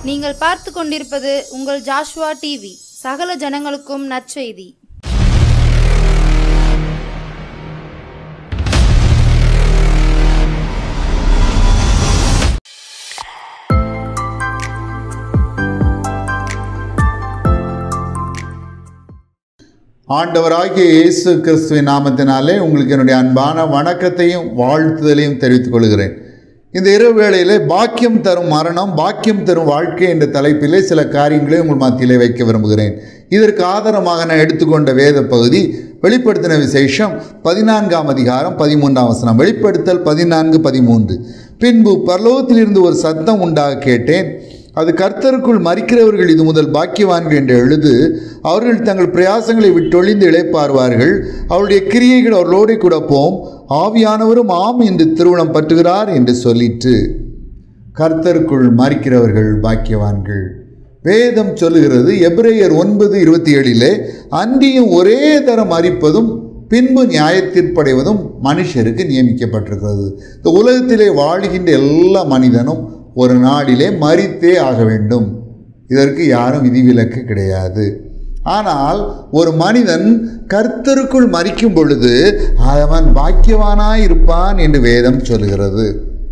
நீங்கள் பார்த்து கொண்டிருப்பது உங்கள் ஜாஷ்வா டிவி சகல ஜனங்களுக்கும் நற்செய்தி ஆண்டவராகிய இயேசு கிறிஸ்துவின் நாமத்தினாலே உங்களுக்கு என்னுடைய அன்பான வணக்கத்தையும் வாழ்த்துதலையும் தெரிவித்துக் கொள்கிறேன் இந்த இரவு வேளையிலே பாக்கியம் தரும் மரணம் பாக்கியம் தரும் வாழ்க்கை என்ற தலைப்பிலே சில காரியங்களை உங்கள் மத்தியிலே வைக்க விரும்புகிறேன் இதற்கு ஆதாரமாக நான் எடுத்துக்கொண்ட வேத பகுதி வெளிப்படுத்தின விசேஷம் பதினான்காம் அதிகாரம் பதிமூன்றாம் வசனம் வெளிப்படுத்தல் பதினான்கு பதிமூன்று பின்பு பரலோகத்திலிருந்து ஒரு சத்தம் உண்டாக கேட்டேன் அது கர்த்தருக்குள் மறிக்கிறவர்கள் இது முதல் பாக்கியவான்கள் என்று எழுது அவர்கள் தங்கள் பிரயாசங்களை விட்டொழிந்து இளைப்பார்வார்கள் அவருடைய கிரியைகள் அவர்களோடு கூட போம் ஆவியானவரும் ஆம் என்று திருமணம் பற்றுகிறார் என்று சொல்லிற்று கர்த்தருக்குள் மறிக்கிறவர்கள் பாக்கியவான்கள் வேதம் சொல்லுகிறது எபிரேயர் ஒன்பது இருபத்தி ஏழிலே அன்றியும் ஒரே தரம் மறிப்பதும் பின்பு நியாயத்தீர்ப்படைவதும் மனுஷருக்கு நியமிக்கப்பட்டிருக்கிறது இந்த உலகத்திலே வாழுகின்ற எல்லா மனிதனும் ஒரு நாளிலே மறித்தே ஆக வேண்டும் இதற்கு யாரும் விதிவிலக்கு கிடையாது ஆனால் ஒரு மனிதன் கர்த்தருக்குள் மறிக்கும் பொழுது அவன் பாக்கியவானாய் இருப்பான் என்று வேதம் சொல்லுகிறது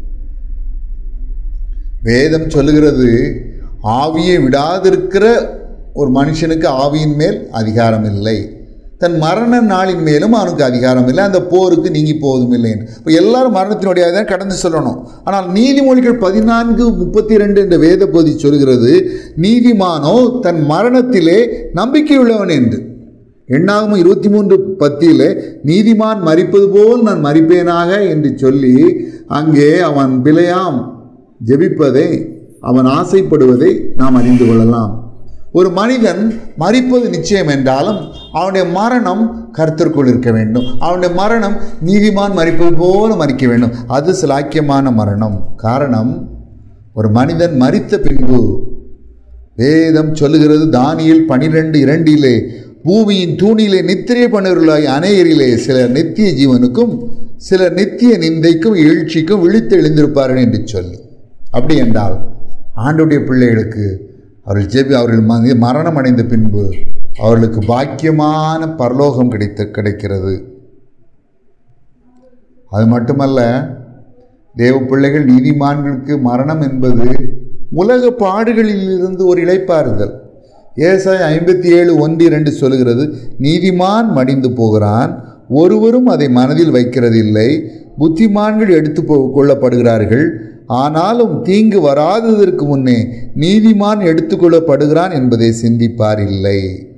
வேதம் சொல்லுகிறது ஆவியை விடாதிருக்கிற ஒரு மனுஷனுக்கு ஆவியின் மேல் அதிகாரம் இல்லை தன் மரண நாளின் மேலும் அவனுக்கு அதிகாரம் இல்லை அந்த போருக்கு நீங்கி போவதும் இல்லை இப்போ எல்லாரும் மரணத்தினுடைய தான் கடந்து சொல்லணும் ஆனால் நீதிமொழிகள் பதினான்கு முப்பத்தி ரெண்டு என்ற வேத பகுதி சொல்கிறது நீதிமானோ தன் மரணத்திலே நம்பிக்கையுள்ளவன் என்று எண்ணாகும் இருபத்தி மூன்று பத்தியிலே நீதிமான் மறிப்பது போல் நான் மறிப்பேனாக என்று சொல்லி அங்கே அவன் பிழையாம் ஜெபிப்பதை அவன் ஆசைப்படுவதை நாம் அறிந்து கொள்ளலாம் ஒரு மனிதன் மறிப்பது நிச்சயம் என்றாலும் அவனுடைய மரணம் கருத்திற்குள் இருக்க வேண்டும் அவனுடைய மரணம் நீதிமான் மறிப்பது போல மறிக்க வேண்டும் அது சிலாக்கியமான மரணம் காரணம் ஒரு மனிதன் மறித்த பின்பு வேதம் சொல்லுகிறது தானியில் பனிரெண்டு இரண்டிலே பூமியின் தூணிலே நித்திரை பண்ணுவர்களாய் அநேகரிலே சிலர் நித்திய ஜீவனுக்கும் சிலர் நித்திய நிந்தைக்கும் எழுச்சிக்கும் விழித்து எழுந்திருப்பார்கள் என்று சொல்லி அப்படி என்றால் ஆண்டுடைய பிள்ளைகளுக்கு அவர்கள் ஜெபி அவர்கள் ம- மரணம் அடைந்த பின்பு அவர்களுக்கு பாக்கியமான பரலோகம் கிடைத்த கிடைக்கிறது அது மட்டுமல்ல தேவ பிள்ளைகள் நீதிமான்களுக்கு மரணம் என்பது உலக பாடுகளில் இருந்து ஒரு இளைப்பாறுதல் ஏசாய் ஐம்பத்தி ஏழு ஒன்று இரண்டு சொல்கிறது நீதிமான் மடிந்து போகிறான் ஒருவரும் அதை மனதில் வைக்கிறதில்லை புத்திமான்கள் எடுத்து போ கொள்ளப்படுகிறார்கள் ஆனாலும் தீங்கு வராததற்கு முன்னே நீதிமான் எடுத்துக்கொள்ளப்படுகிறான் என்பதை சிந்திப்பார் இல்லை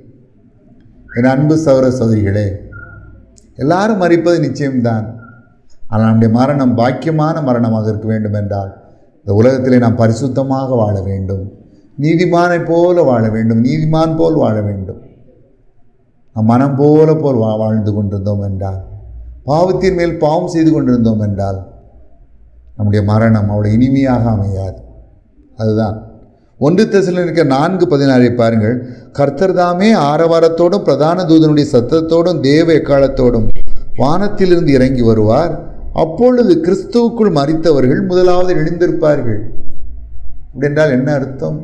என் அன்பு சௌர சௌதரிகளே எல்லாரும் மறிப்பது நிச்சயம்தான் ஆனால் நம்முடைய மரணம் பாக்கியமான மரணமாக இருக்க வேண்டும் என்றால் இந்த உலகத்திலே நாம் பரிசுத்தமாக வாழ வேண்டும் நீதிமானை போல வாழ வேண்டும் நீதிமான் போல் வாழ வேண்டும் நம் மனம் போல போல் வா வாழ்ந்து கொண்டிருந்தோம் என்றால் பாவத்தின் மேல் பாவம் செய்து கொண்டிருந்தோம் என்றால் நம்முடைய மரணம் அவ்வளோ இனிமையாக அமையாது அதுதான் ஒன்று தெசலோனிக்கர் நான்கு பதினாறை பாருங்கள் கர்த்தர் தாமே ஆரவாரத்தோடும் பிரதான தூதனுடைய சத்தத்தோடும் தேவ எக்காலத்தோடும் வானத்திலிருந்து இறங்கி வருவார் அப்பொழுது கிறிஸ்துவுக்குள் மறித்தவர்கள் முதலாவது எழுந்திருப்பார்கள் அப்படி என்றால் என்ன அர்த்தம்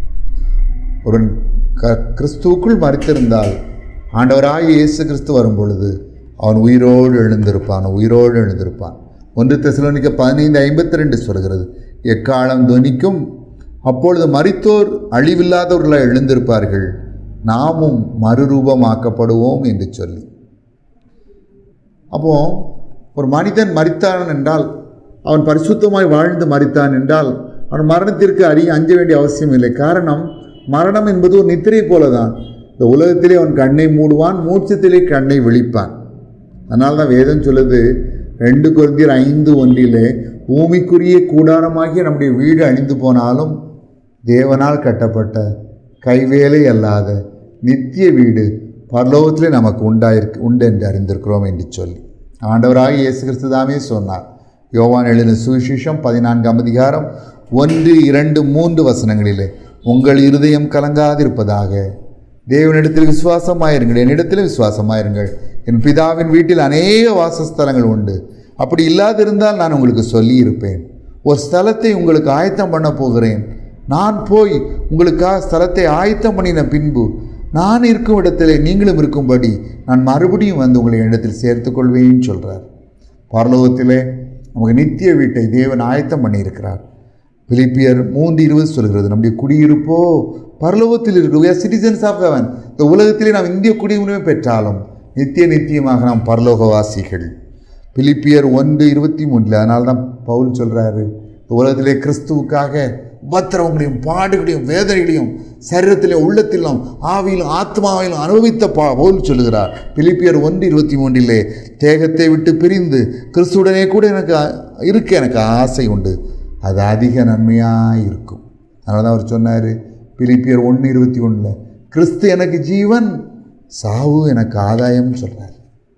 ஒரு க கிறிஸ்துவுக்குள் மறித்திருந்தால் ஆண்டவராய் இயேசு கிறிஸ்து வரும் பொழுது அவன் உயிரோடு எழுந்திருப்பான் உயிரோடு எழுந்திருப்பான் ஒன்று தெசலோனிக்க பதினைந்து ஐம்பத்தி ரெண்டு சொல்கிறது எக்காலம் துணிக்கும் அப்பொழுது மரித்தோர் அழிவில்லாதவர்களாக எழுந்திருப்பார்கள் நாமும் மறுரூபமாக்கப்படுவோம் என்று சொல்லி அப்போ ஒரு மனிதன் மரித்தான் என்றால் அவன் பரிசுத்தமாய் வாழ்ந்து மரித்தான் என்றால் அவன் மரணத்திற்கு அறிய அஞ்ச வேண்டிய அவசியம் இல்லை காரணம் மரணம் என்பது ஒரு நித்திரை போலதான் இந்த உலகத்திலே அவன் கண்ணை மூடுவான் மூச்சத்திலே கண்ணை விழிப்பான் அதனால தான் வேதம் சொல்லுது ரெண்டு குருந்தியர் ஐந்து ஒன்றிலே பூமிக்குரிய கூடாரமாகிய நம்முடைய வீடு அழிந்து போனாலும் தேவனால் கட்டப்பட்ட கைவேலை அல்லாத நித்திய வீடு பரலோகத்திலே நமக்கு உண்டாயிருக்கு உண்டு என்று அறிந்திருக்கிறோம் என்று சொல்லி ஆண்டவராக இயேசு கிறிஸ்து தாமே சொன்னார் யோவான் எழுதின சுவிசேஷம் பதினான்காம் அதிகாரம் ஒன்று இரண்டு மூன்று வசனங்களிலே உங்கள் இருதயம் கலங்காதிருப்பதாக தேவனிடத்தில் விசுவாசமாயிருங்கள் என்னிடத்தில் விசுவாசமாயிருங்கள் என் பிதாவின் வீட்டில் அநேக வாசஸ்தலங்கள் உண்டு அப்படி இல்லாதிருந்தால் நான் உங்களுக்கு சொல்லியிருப்பேன் ஒரு ஸ்தலத்தை உங்களுக்கு ஆயத்தம் பண்ண போகிறேன் நான் போய் உங்களுக்காக ஸ்தலத்தை ஆயத்தம் பண்ணின பின்பு நான் இருக்கும் இடத்திலே நீங்களும் இருக்கும்படி நான் மறுபடியும் வந்து உங்களை இடத்தில் சேர்த்துக்கொள்வேன்னு சொல்கிறார் பரலோகத்திலே நமக்கு நித்திய வீட்டை தேவன் ஆயத்தம் பண்ணியிருக்கிறார் பிலிப்பியர் மூன்று இருபது சொல்கிறது நம்முடைய குடியிருப்போ பரலோகத்தில் இருக்கு we are citizens of heaven இந்த உலகத்திலே நாம் இந்திய குடியுரிமை பெற்றாலும் நித்திய நித்தியமாக நாம் பரலோகவாசிகள் பிலிப்பியர் ஒன்று இருபத்தி மூணில் அதனால தான் பவுல் சொல்கிறாரு இந்த உலகத்திலே கிறிஸ்துவுக்காக உபத்திரவங்களையும் பாடுகளையும் வேதனைகளையும் சரீரத்திலே உள்ளத்திலும் ஆவியிலும் ஆத்மாவிலும் அனுபவித்த பா பவுல் சொல்லுகிறார் பிலிப்பியர் ஒன்று இருபத்தி மூன்றிலே தேகத்தை விட்டு பிரிந்து கிறிஸ்துவுடனே கூட எனக்கு அ- இருக்க எனக்கு ஆசை உண்டு அது அதிக நன்மையாக இருக்கும் அதனால தான் அவர் சொன்னார் பிலிப்பியர் ஒன்று இருபத்தி ஒன்றில் கிறிஸ்து எனக்கு ஜீவன் சாவு எனக்கு ஆதாயம்னு சொல்கிறார்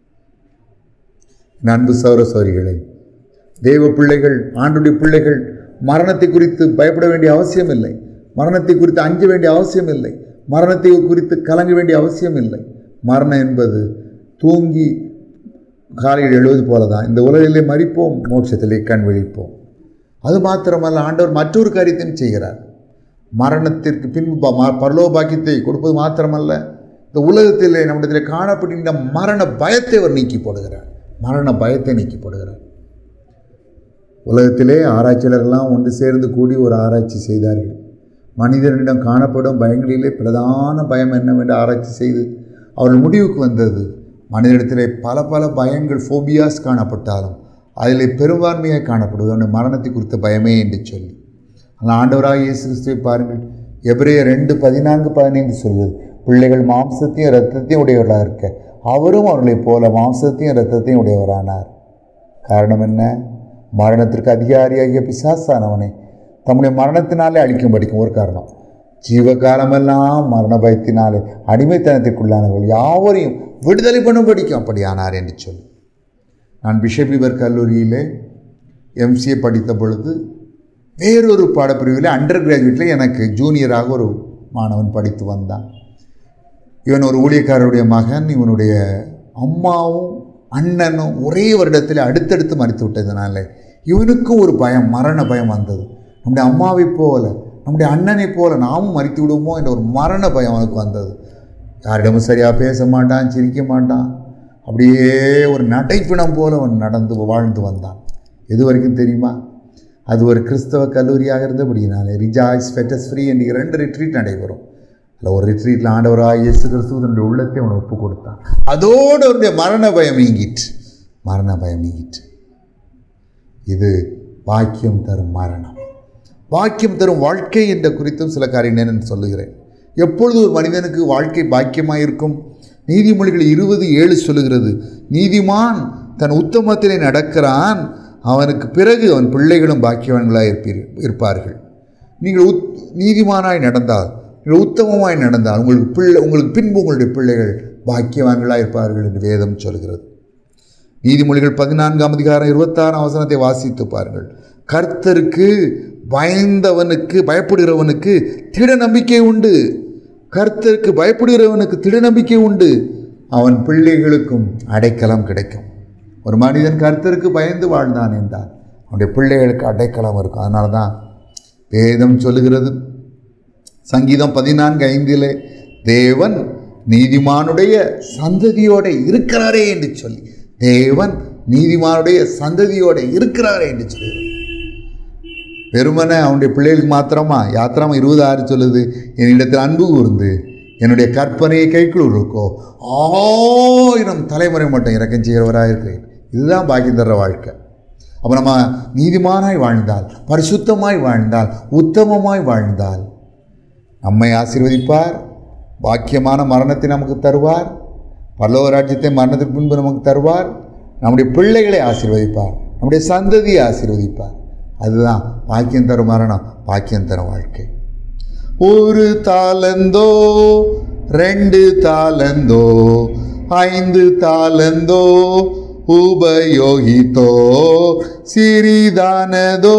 என் அன்பு சௌர சௌரிகளை தெய்வ பிள்ளைகள் ஆண்டுடைய பிள்ளைகள் மரணத்தை குறித்து பயப்பட வேண்டிய அவசியம் இல்லை மரணத்தை குறித்து அஞ்ச வேண்டிய அவசியம் இல்லை மரணத்தை குறித்து கலங்க வேண்டிய அவசியம் இல்லை மரணம் என்பது தூங்கி காலையில் எழுவது போல தான் இந்த உலகிலே மறிப்போம் மோட்சத்திலே கண் விழிப்போம் அது மாத்திரமல்ல ஆண்டவர் மற்றொரு காரியத்தையும் செய்கிறார் மரணத்திற்கு பின்பு ப- ம- பரலோக பாக்கியத்தை கொடுப்பது மாத்திரமல்ல இந்த உலகத்திலே நம்மிடத்தில் காணப்படுகின்ற மரண பயத்தை அவர் நீக்கி போடுகிறார் மரண பயத்தை நீக்கி போடுகிறார் உலகத்திலே ஆராய்ச்சியாளர்கள்லாம் ஒன்று சேர்ந்து கூடி ஒரு ஆராய்ச்சி செய்தார்கள் மனிதனிடம் காணப்படும் பயங்களிலே பிரதான பயம் என்னவென்று ஆராய்ச்சி செய்து அவர்கள் முடிவுக்கு வந்தது மனிதனிடத்திலே பல பல பயங்கள் ஃபோபியாஸ் காணப்பட்டாலும் அதிலே பெரும்பான்மையாக காணப்படுவது அவனுடைய மரணத்தை குறித்த பயமே என்று சொல்லி ஆனால் ஆண்டவராக இயேசு கிறிஸ்துவை பாருங்கள் எபிரேயர் ரெண்டு பதினான்கு பதினைந்து சொல்வது பிள்ளைகள் மாம்சத்தையும் இரத்தத்தையும் உடையவர்களாக இருக்க அவரும் அவர்களைப் போல மாம்சத்தையும் இரத்தத்தையும் உடையவரானார் காரணம் என்ன மரணத்திற்கு அதிகாரியாகிய பிசாசானவனை தம்முடைய மரணத்தினாலே அழிக்கும்படிக்கும் ஒரு காரணம் ஜீவகாலமெல்லாம் மரண பயத்தினாலே அடிமைத்தனத்திற்குள்ளானவர்கள் யாவரையும் விடுதலை பண்ணும்படிக்கும் அப்படியானார் என்று சொல்லி நான் பிஷப் இவர் கல்லூரியிலே எம்சிஏ படித்த பொழுது வேறொரு பாடப்பிரிவில் அண்டர் கிராஜுவேட்டில் எனக்கு ஜூனியராக ஒரு மாணவன் படித்து வந்தான் இவன் ஒரு ஊழியக்காரருடைய மகன் இவனுடைய அம்மாவும் அண்ணனும் ஒரே வருடத்தில் அடுத்தடுத்து மறித்து விட்டதுனால இவனுக்கும் ஒரு பயம் மரண பயம் வந்தது நம்முடைய அம்மாவைப் போல நம்முடைய அண்ணனைப் போல நாமும் மறித்து விடுவோமோ என்ற ஒரு மரண பயம் அவனுக்கு வந்தது யாரிடமும் சரியாக பேச மாட்டான் சிரிக்க மாட்டான் அப்படியே ஒரு நடைப்பிணம் போல அவன் நடந்து வாழ்ந்து வந்தான் எது வரைக்கும் தெரியுமா அது ஒரு கிறிஸ்தவ கல்லூரியாக இருந்தபடினாலே ரிஜாய்ஸ் ஃபெட்டஸ் ஃப்ரீ என்ற இரண்டு ரிட்ரீட் நடைபெறும் அதில் ஒரு ரிட்ரீட்டில் ஆண்டவராக இயேசு கிறிஸ்துவ தன்னுடைய உள்ளத்தை அவனை ஒப்பு கொடுத்தான் அதோடு அவருடைய மரண பயம் நீங்கிட்டு மரண பயம் நீங்கிட்டு இது பாக்கியம் தரும் மரணம் பாக்கியம் தரும் வாழ்க்கை என்ற குறித்தும் சில காரியங்கள் நான் சொல்லுகிறேன் எப்பொழுது ஒரு மனிதனுக்கு வாழ்க்கை பாக்கியமாக இருக்கும் நீதிமொழிகள் இருபது ஏழு சொல்லுகிறது நீதிமான் தன் உத்தமத்திலே நடக்கிறான் அவனுக்கு பிறகு அவன் பிள்ளைகளும் பாக்கியவான்களாக இருப்பீர் இருப்பார்கள் நீங்கள் உத் நீதிமானாய் நடந்தால் நீங்கள் உத்தமமாய் நடந்தால் உங்களுக்கு பிள்ளை உங்களுக்கு பின்பு உங்களுடைய பிள்ளைகள் பாக்கியவான்களாக இருப்பார்கள் என்று வேதம் சொல்கிறது நீதிமொழிகள் பதினான்காம் அதிகாரம் இருபத்தாறாம் வசனத்தை வாசித்து பாருங்கள் கர்த்தருக்கு பயந்தவனுக்கு பயப்படுகிறவனுக்கு திட நம்பிக்கை உண்டு கர்த்தருக்கு பயப்படுகிறவனுக்கு திட நம்பிக்கை உண்டு அவன் பிள்ளைகளுக்கும் அடைக்கலம் கிடைக்கும் ஒரு மனிதன் கர்த்தருக்கு பயந்து வாழ்ந்தான் என்றால் அவனுடைய பிள்ளைகளுக்கு அடைக்கலம் இருக்கும் அதனால தான் வேதம் சொல்லுகிறது சங்கீதம் பதினான்கு ஐந்திலே தேவன் நீதிமானுடைய சந்ததியோட இருக்கிறாரே என்று சொல்லி தேவன் நீதிமானுடைய சந்ததியோட இருக்கிறாரே என்று சொல்லுகிறார் வெறுமனே அவனுடைய பிள்ளைகளுக்கு மாத்திரமா யாத்திராம இருபது ஆறு சொல்லுது என்னிடத்தில் அன்பு கூர்ந்து என்னுடைய கற்பனையை கைக்குள் இருக்கோ ஆயிரம் தலைமுறை மட்டும் இறக்கம் செய்கிறவராக இருக்கிறேன் இதுதான் பாக்கியம் தர்ற வாழ்க்கை அப்போ நம்ம நீதிமானாய் வாழ்ந்தால் பரிசுத்தமாய் வாழ்ந்தால் உத்தமமாய் வாழ்ந்தால் நம்மை ஆசீர்வதிப்பார் பாக்கியமான மரணத்தை நமக்கு தருவார் பல்லவ ராஜ்யத்தை மரணத்துக்கு முன்பு நமக்கு தருவார் நம்முடைய பிள்ளைகளை ஆசீர்வதிப்பார் நம்முடைய சந்ததியை ஆசீர்வதிப்பார் அதுதான் பாக்கியம் தரும் மரணம் பாக்கியம் தரும் வாழ்க்கை ஒரு தாளந்தோ ரெண்டு தாளந்தோ ஐந்து தாளந்தோ உபயோகித்தோ சிறிதானதோ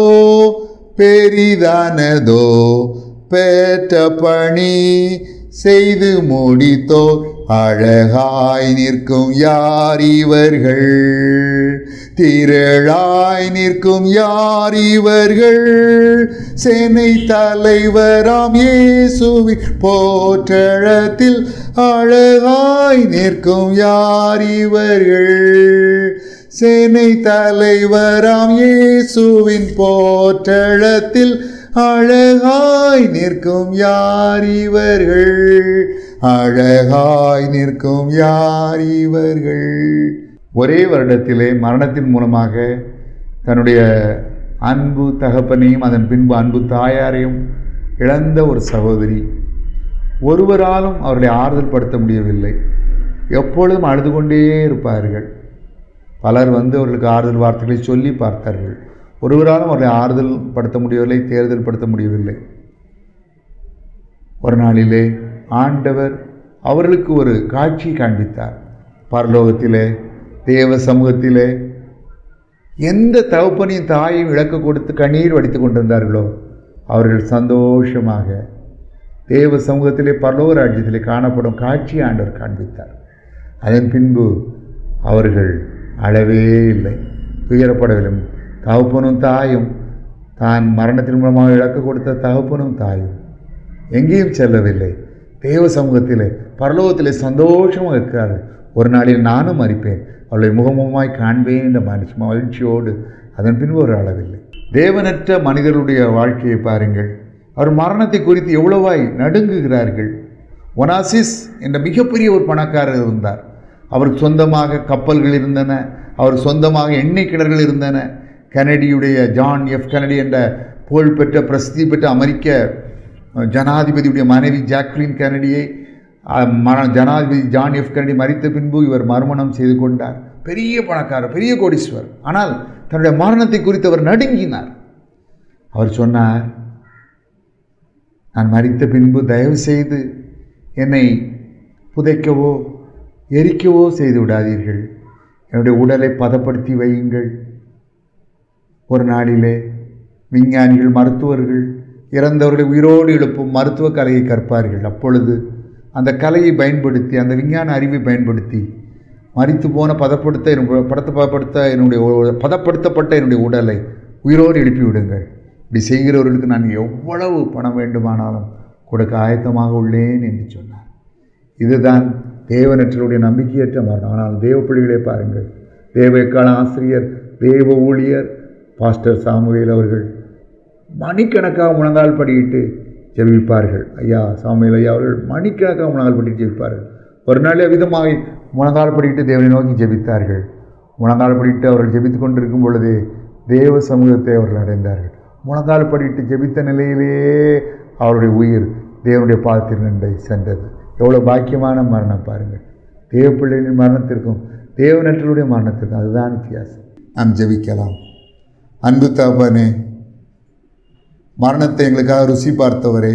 பெரிதானதோ பெற்ற பணி செய்து முடித்தோர் அழகாய் நிற்கும் யார் இவர்கள் திரளாய் நிற்கும் யார் இவர்கள் சேனை தலைவராம் இயேசுவின் போற்றழத்தில் அழகாய் நிற்கும் யார் இவர்கள் சேனை தலைவராம் இயேசுவின் போற்றழத்தில் அழகாய் நிற்கும் யார் இவர்கள் அழகாய் நிற்கும் யார் இவர்கள் ஒரே வருடத்திலே மரணத்தின் மூலமாக தன்னுடைய அன்பு தகப்பனையும் அதன் பின்பு அன்பு தாயாரையும் இழந்த ஒரு சகோதரி ஒருவராலும் அவர்களை ஆறுதல் படுத்த முடியவில்லை எப்பொழுதும் அழுது கொண்டே இருப்பார்கள் பலர் வந்து அவர்களுக்கு ஆறுதல் வார்த்தைகளை சொல்லி பார்த்தார்கள் ஒருவராலும் அவர்களை ஆறுதல் படுத்த முடியவில்லை தேர்தல் படுத்த முடியவில்லை ஒரு நாளிலே ஆண்டவர் அவர்களுக்கு ஒரு காட்சி காண்பித்தார் பரலோகத்திலே தேவ சமூகத்திலே எந்த தகப்பனையும் தாயையும் இழக்க கொடுத்து கண்ணீர் வடித்து கொண்டிருந்தார்களோ அவர்கள் சந்தோஷமாக தேவ சமூகத்திலே பரலோக ராஜ்யத்திலே காணப்படும் காட்சி ஆண்டவர் காண்பித்தார் அதன் பின்பு அவர்கள் அழவே இல்லை துயரப்படவில்லை தகப்பனும் தாயும் தான் மரணத்தின் மூலமாக இழக்க கொடுத்த தகப்பனும் தாயும் எங்கேயும் செல்லவில்லை தேவ சமூகத்திலே பரலோகத்திலே சந்தோஷமாக இருக்கிறார்கள் ஒரு நாளில் நானும் மறிப்பேன் அவளை முகமுகமாய் காண்பேன் என்ற மனுஷ மகிழ்ச்சியோடு அதன் பின்பு ஒரு அளவில்லை தேவனற்ற மனிதர்களுடைய வாழ்க்கையை பாருங்கள் அவர் மரணத்தை குறித்து எவ்வளவாய் நடுங்குகிறார்கள் ஒனாசிஸ் என்ற மிகப்பெரிய ஒரு பணக்காரர் இருந்தார் அவருக்கு சொந்தமாக கப்பல்கள் இருந்தன அவர் சொந்தமாக எண்ணெய் கிணறுகள் இருந்தன கெனடியுடைய ஜான் எஃப் கெனடி என்ற புகழ்பெற்ற பிரசித்தி பெற்ற அமெரிக்க ஜனாதிபதியுடைய மனைவி ஜாக்லின் கெனடியை அஹ், மர ஜனாதிபதி ஜான் எஃப் கெனடி மறித்த பின்பு இவர் மறுமணம் செய்து கொண்டார் பெரிய பணக்காரர் பெரிய கோடீஸ்வர் ஆனால் தன்னுடைய மரணத்தை குறித்து அவர் நடுங்கினார் அவர் சொன்னார் நான் மறித்த பின்பு தயவு செய்து என்னை புதைக்கவோ எரிக்கவோ செய்து விடாதீர்கள் என்னுடைய உடலை பதப்படுத்தி வையுங்கள் ஒரு நாளிலே விஞ்ஞானிகள் மருத்துவர்கள் இறந்தவர்களை உயிரோடு எழுப்பும் மருத்துவ கலையை கற்பார்கள் அப்பொழுது அந்த கலையை பயன்படுத்தி அந்த விஞ்ஞான அறிவை பயன்படுத்தி மறித்து போன பதப்படுத்த என்னுடைய படத்தை பதப்படுத்த என்னுடைய உ- பதப்படுத்தப்பட்ட என்னுடைய உடலை உயிரோடு எழுப்பி விடுங்கள் இப்படி செய்கிறவர்களுக்கு நான் எவ்வளவு பணம் வேண்டுமானாலும் கொடுக்க ஆயத்தமாக உள்ளேன் என்று சொன்னார் இதுதான் தேவனற்றருடைய நம்பிக்கையற்ற மரணம் ஆனால் தேவ பிள்ளைகளை பாருங்கள் தேவக்கால ஆசிரியர் தேவ ஊழியர் பாஸ்டர் சாமுவேல் அவர்கள் மணிக்கணக்காக முழங்கால் படியிட்டு ஜெபிப்பார்கள் ஐயா சாமுவேல் ஐயா அவர்கள் மணிக்கணக்காக முழங்கால் படிட்டு ஜெபிப்பார்கள் ஒரு நாள் விதமாக முழங்கால் படிட்டு தேவனை நோக்கி ஜெபித்தார்கள் முழங்கால் படிட்டு அவர்கள் ஜெபித்து கொண்டிருக்கும் பொழுதே தேவ சமூகத்தை அவர்கள் அடைந்தார்கள் முழங்கால் படிட்டு ஜெபித்த நிலையிலேயே அவருடைய உயிர் தேவனுடைய பாதத்தில் நின்று சென்றது எவ்வளோ பாக்கியமான மரணம் பாருங்கள் தேவ பிள்ளைகளின் மரணத்திற்கும் தேவனற்றலுடைய மரணத்திற்கும் அதுதான் வித்தியாசம் நாம் ஜெபிக்கலாம் அன்பு தகப்பனே மரணத்தை எங்களுக்காக ருசி பார்த்தவரே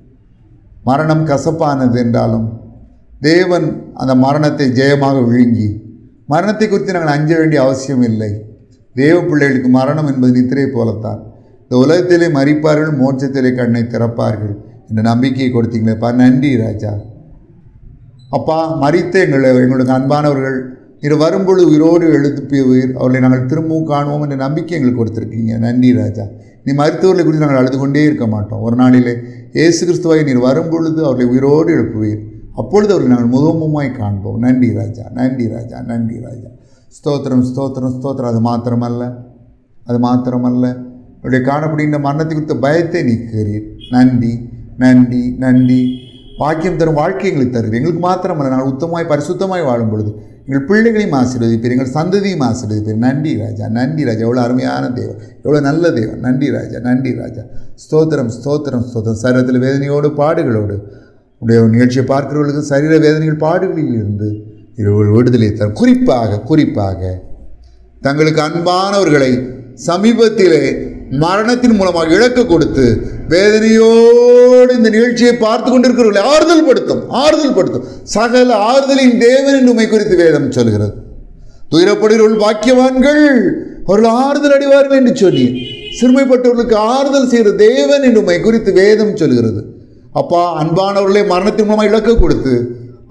மரணம் கசப்பானது என்றாலும் தேவன் அந்த மரணத்தை ஜெயமாக விழுங்கி மரணத்தை குறித்து நாங்கள் அஞ்ச வேண்டிய அவசியம் இல்லை தேவ பிள்ளைகளுக்கு மரணம் என்பது நித்திரை போலத்தான் இந்த உலகத்திலே மறிப்பார்கள் மோட்சத்திலே கண்ணை திறப்பார்கள் என்ற நம்பிக்கையை கொடுத்தீங்களேப்பா நன்றி ராஜா அப்பா மறித்த எங்களை எங்களுக்கு அன்பானவர்கள் இரு வரும்பொழுது உயிரோடு எழுப்பியவீர் அவர்களை நாங்கள் திரும்பவும் காணுவோம் என்ற நம்பிக்கை எங்களுக்கு கொடுத்துருக்கீங்க நன்றி ராஜா நீ மருத்துவர்களை குறித்து நாங்கள் அழுது கொண்டே இருக்க மாட்டோம் ஒரு நாளிலே இயேசு கிறிஸ்துவாய் நீர் வரும்பொழுது அவர்களை உயிரோடு எழுப்புவீர் அப்பொழுது அவர்களை நாங்கள் முகமுமாய் காண்போம் நன்றி ராஜா நன்றி ராஜா நன்றி ராஜா ஸ்தோத்திரம் ஸ்தோத்திரம் ஸ்தோத்திரம் அது மாத்திரமல்ல அது மாத்திரமல்ல அவருடைய காணப்படுகின்ற மரணத்தை குறித்த பயத்தை நீக்குகிறீர் நன்றி நன்றி நன்றி பாக்கியம் தரும் வாழ்க்கை எங்களுக்கு தருகிறீர் எங்களுக்கு மாத்திரமல்ல நாங்கள் உத்தமாய் பரிசுத்தமாய் வாழும் பொழுது எங்கள் பிள்ளைகளையும் ஆசீர்வதிப்பீர் எங்கள் சந்ததியும் ஆசீர்வதிப்பீர் நன்றி ராஜா நன்றி ராஜா எவ்வளோ அருமையான தேவன் எவ்வளோ நல்ல தேவன் நன்றி ராஜா நன்றி ராஜா ஸ்தோத்திரம் ஸ்தோத்திரம் ஸ்தோத்திரம் சரீரத்தில் வேதனையோடு பாடுகளோடு உடைய நிகழ்ச்சியை பார்க்கிறவர்களுக்கு சரீர வேதனைகள் பாடுகளில் இருந்து இருவர் விடுதலை தரும் குறிப்பாக குறிப்பாக தங்களுக்கு அன்பானவர்களை சமீபத்திலே மரணத்தின் மூலமாக இழக்க கொடுத்து வேதனையோடு இந்த நிகழ்ச்சியை பார்த்து கொண்டிருக்கிறவர்களை ஆறுதல் படுத்தும் ஆறுதல் படுத்தும் சகல ஆறுதலின் தேவன் என்று உம்மை குறித்து வேதம் சொல்கிறது துயரப்படுகிறவர்கள் பாக்கியவான்கள் அவர்கள் ஆறுதல் அடைவார்கள் என்று சொல்லி சிறுமைப்பட்டவர்களுக்கு ஆறுதல் செய்கிற தேவன் என்று உம்மை குறித்து வேதம் சொல்கிறது அப்பா அன்பானவர்களை மரணத்தின் மூலமாக இழக்க கொடுத்து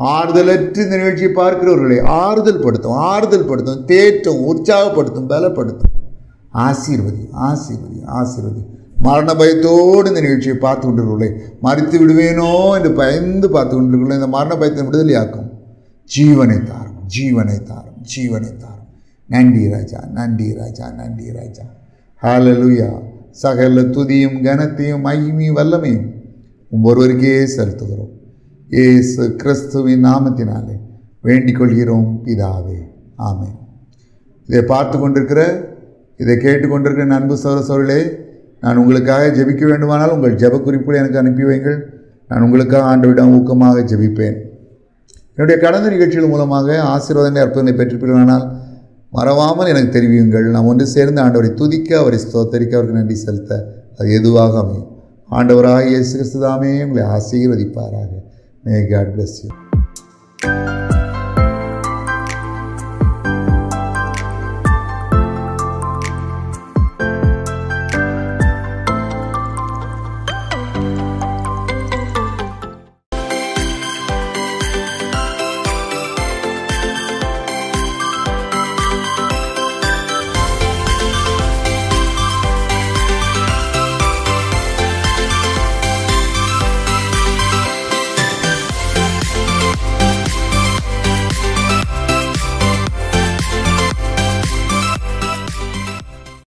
ஆறுதலற்று இந்த நிகழ்ச்சியை பார்க்கிறவர்களை ஆறுதல் படுத்தும் ஆறுதல் படுத்தும் தேற்றும் உற்சாகப்படுத்தும் பலப்படுத்தும் ஆசீர்வதி ஆசீர்வதி ஆசீர்வதி மரண பயத்தோடு இந்த நிகழ்ச்சியை பார்த்து கொண்டிருக்கிறவர்களை மறித்து விடுவேனோ என்று பயந்து பார்த்து கொண்டிருக்கிறோம் இந்த மரண பயத்தை விடுதலையாக்கும் ஜீவனை தாரும் ஜீவனை தாரும் ஜீவனை தாரும் நன்றி ராஜா நன்றி ராஜா நன்றி ராஜா ஹalleluya சகல துதியும் கனத்தையும் மகிமையும் வல்லமையும் உம் ஒருவருக்கே செலுத்துகிறோம் இயேசு கிறிஸ்துவின் நாமத்தினாலே வேண்டிக் கொள்கிறோம் பிதாவே ஆமென் இதை பார்த்து கொண்டிருக்கிற இதை கேட்டுக்கொண்டிருக்கிற என் அன்பு சௌர சோழர்களே நான் உங்களுக்காக ஜெபிக்க வேண்டுமானால் உங்கள் ஜெப குறிப்புகளை எனக்கு அனுப்பி வைங்கள் நான் உங்களுக்காக ஆண்டவிடம் ஊக்கமாக ஜெபிப்பேன் என்னுடைய கடந்த நிகழ்ச்சிகள் மூலமாக ஆசீர்வாதங்களை அற்புதங்களை பெற்றிருப்பீர்களானால் மறவாமல் எனக்கு தெரிவியுங்கள் நாம் ஒன்று சேர்ந்து ஆண்டவரை துதிக்க அவரை ஸ்தோத்தரிக்க அவருக்கு நன்றி செலுத்த அது எதுவாக அமையும் ஆண்டவராக இயேசு கிறிஸ்துதாமே உங்களை ஆசீர்வதிப்பாராக மே காட் bless you